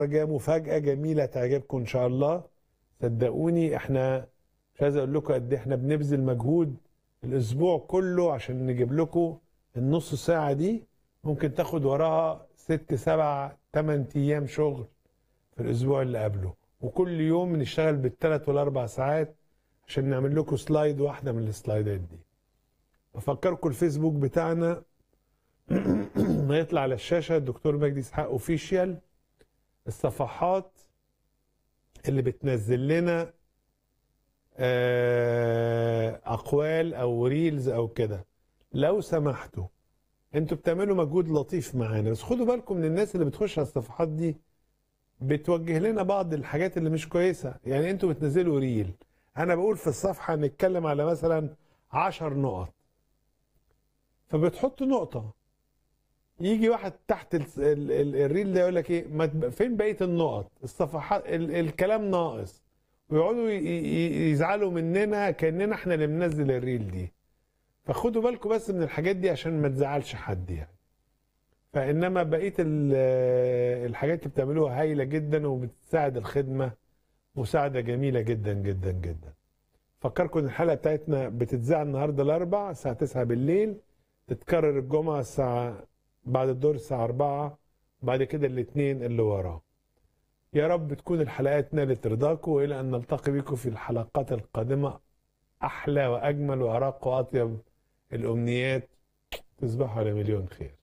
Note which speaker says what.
Speaker 1: جايه مفاجاه جميله تعجبكم ان شاء الله صدقوني احنا مش عايز اقول لكم قد ايه احنا بنبذل مجهود الاسبوع كله عشان نجيب لكم النص ساعه دي ممكن تاخد وراها ست سبع ثمان ايام شغل في الاسبوع اللي قبله وكل يوم بنشتغل بالثلاث والاربع ساعات عشان نعمل لكم سلايد واحده من السلايدات دي بفكركم الفيسبوك بتاعنا ما يطلع على الشاشه الدكتور مجدي اسحاق اوفيشيال الصفحات اللي بتنزل لنا آه، اقوال او ريلز او كده لو سمحتوا انتوا بتعملوا مجهود لطيف معانا بس خدوا بالكم من الناس اللي بتخش على الصفحات دي بتوجه لنا بعض الحاجات اللي مش كويسه يعني انتوا بتنزلوا ريل انا بقول في الصفحه نتكلم على مثلا عشر نقط فبتحط نقطه يجي واحد تحت ال ال ال الريل ده يقول لك ايه ما تب- فين بقيه النقط الصفحات ال الكلام ناقص ويقعدوا ي- ي- يزعلوا مننا كاننا احنا اللي بننزل الريل دي فخدوا بالكم بس من الحاجات دي عشان ما تزعلش حد يعني فانما بقيه ال- الحاجات اللي بتعملوها هايله جدا وبتساعد الخدمه مساعده جميله جدا جدا جدا فكركم ان الحلقه بتاعتنا بتتذاع النهارده الاربع الساعه 9 بالليل تتكرر الجمعه الساعه بعد الدور الساعه 4 بعد كده الاثنين اللي وراه يا رب تكون الحلقات نالت رضاكم والى ان نلتقي بكم في الحلقات القادمه احلى واجمل وارق واطيب الامنيات تصبحوا على مليون خير